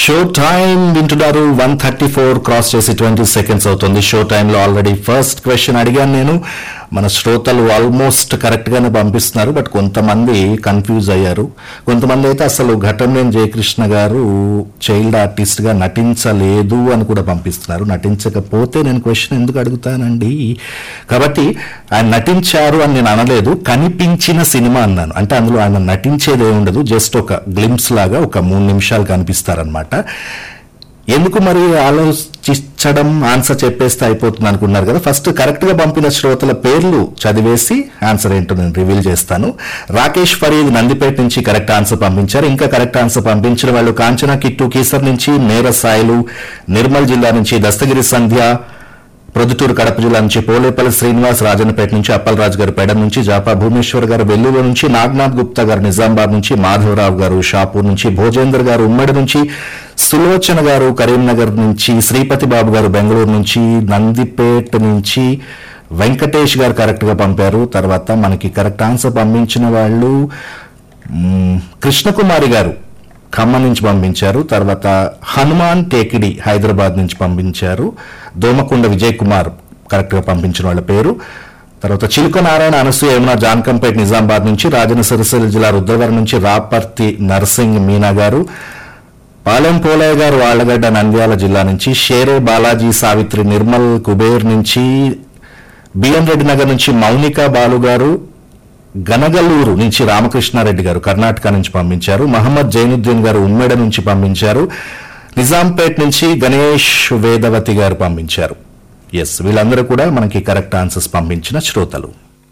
show time వింటున్నారు one thirty four cross చేసి twenty seconds అవుతుంది షో టైంలో ఆల్రెడీ ఫస్ట్ క్వశ్చన్ అడిగాను నేను మన శ్రోతలు ఆల్మోస్ట్ కరెక్ట్ గానే పంపిస్తున్నారు బట్ కొంతమంది కన్ఫ్యూజ్ అయ్యారు కొంతమంది అయితే అసలు ఘటంనేని జయకృష్ణ గారు చైల్డ్ ఆర్టిస్ట్ గా నటించలేదు అని కూడా పంపిస్తున్నారు నటించకపోతే నేను క్వశ్చన్ ఎందుకు అడుగుతానండి కాబట్టి ఆయన నటించారు అని నేను అనలేదు కనిపించిన సినిమా అన్నాను అంటే అందులో ఆయన నటించేది ఏమి ఉండదు జస్ట్ ఒక గ్లిమ్స్ లాగా ఒక మూడు నిమిషాలు కనిపిస్తారనమాట ఎందుకు మరి ఆలోచించడం ఆన్సర్ చెప్పేస్తే అయిపోతుంది అనుకున్నారు కదా ఫస్ట్ కరెక్ట్ గా పంపిన శ్రోతల పేర్లు చదివేసి ఆన్సర్ ఏంటో నేను రివీల్ చేస్తాను రాకేష్ ఫరీద్ నందిపేట నుంచి కరెక్ట్ ఆన్సర్ పంపించారు ఇంకా కరెక్ట్ ఆన్సర్ పంపించిన వాళ్ళు కాంచనా కిట్టు కీసర్ నుంచి నేర సాయిలు నిర్మల్ జిల్లా నుంచి దస్తగిరి సంధ్య ప్రొద్దుటూరు కడప జిల్లా నుంచి పోలేపల్లి శ్రీనివాస్ రాజన్నపేట నుంచి అప్పలరాజు గారు పెడ నుంచి జాపా భువనేశ్వర్ గారు వెల్లువ నుంచి నాగ్నాథ్ గుప్తా గారు నిజామాబాద్ నుంచి మాధవరావు గారు షాపూర్ నుంచి భోజేందర్ గారు ఉమ్మడి నుంచి సులోచన గారు కరీంనగర్ నుంచి శ్రీపతి బాబు గారు బెంగళూరు నుంచి నందిపేట నుంచి వెంకటేష్ గారు కరెక్ట్ గా పంపారు తర్వాత మనకి కరెక్ట్ ఆన్సర్ పంపించిన వాళ్ళు మ్, కృష్ణకుమారి గారు ఖమ్మం నుంచి పంపించారు తర్వాత హనుమాన్ టేకిడి హైదరాబాద్ నుంచి పంపించారు దోమకొండ విజయ్ కుమార్ కరెక్ట్ గా పంపించిన వాళ్ళ పేరు తర్వాత చిలుక నారాయణ అనసూయ యమున జాన్కంపేట్ నిజామాబాద్ నుంచి రాజన్న సిరిసిల్ల జిల్లా రుద్రవరం నుంచి రాపర్తి నర్సింగ్ మీనా గారు పాలెం పోలయ్య గారు వాళ్లగడ్డ నంద్యాల జిల్లా నుంచి షేరే బాలాజీ సావిత్రి నిర్మల్ కుబేర్ నుంచి బిఎన్ రెడ్డి నగర్ నుంచి మౌనిక బాలు గారు గనగలూరు నుంచి రామకృష్ణారెడ్డి గారు కర్ణాటక నుంచి పంపించారు మహమ్మద్ జైనుద్దీన్ గారు ఉమ్మేడ నుంచి పంపించారు నిజాంపేట్ నుంచి గణేష్ వేదవతి గారు పంపించారు ఎస్ వీళ్ళందరూ కూడా మనకి కరెక్ట్ ఆన్సర్స్ పంపించిన శ్రోతలు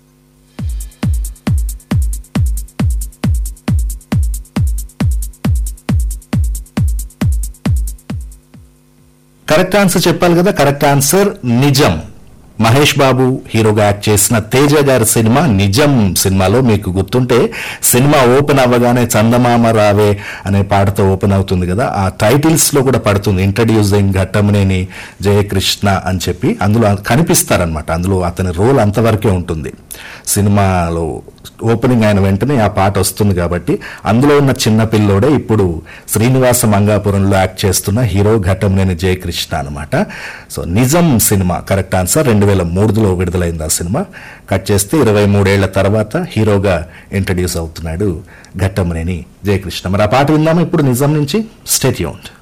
కరెక్ట్ ఆన్సర్ చెప్పాలి కదా కరెక్ట్ ఆన్సర్ నిజం మహేష్ బాబు హీరోగా యాక్ట్ చేసిన తేజ గారి సినిమా నిజం సినిమాలో మీకు గుర్తుంటే సినిమా ఓపెన్ అవ్వగానే చందమామ రావే అనే పాటతో ఓపెన్ అవుతుంది కదా ఆ టైటిల్స్ లో కూడా పడుతుంది ఇంట్రడ్యూసింగ్ ఘట్టమనేని జయకృష్ణ అని చెప్పి అందులో కనిపిస్తారనమాట అందులో అతని రోల్ అంతవరకే ఉంటుంది సినిమాలో ఓపెనింగ్ అయిన వెంటనే ఆ పాట వస్తుంది కాబట్టి అందులో ఉన్న చిన్న పిల్లోడే ఇప్పుడు శ్రీనివాస మంగాపురంలో యాక్ట్ చేస్తున్న హీరో ఘట్టంనేని జయకృష్ణ అనమాట సో నిజం సినిమా కరెక్ట్ ఆన్సర్ రెండు వేల మూడులో విడుదలైంది ఆ సినిమా కట్ చేస్తే ఇరవై మూడేళ్ల తర్వాత హీరోగా ఇంట్రడ్యూస్ అవుతున్నాడు ఘట్టంనేని జయకృష్ణ మరి ఆ పాట విందామా ఇప్పుడు నిజం నుంచి స్టేట్ యూన్డ్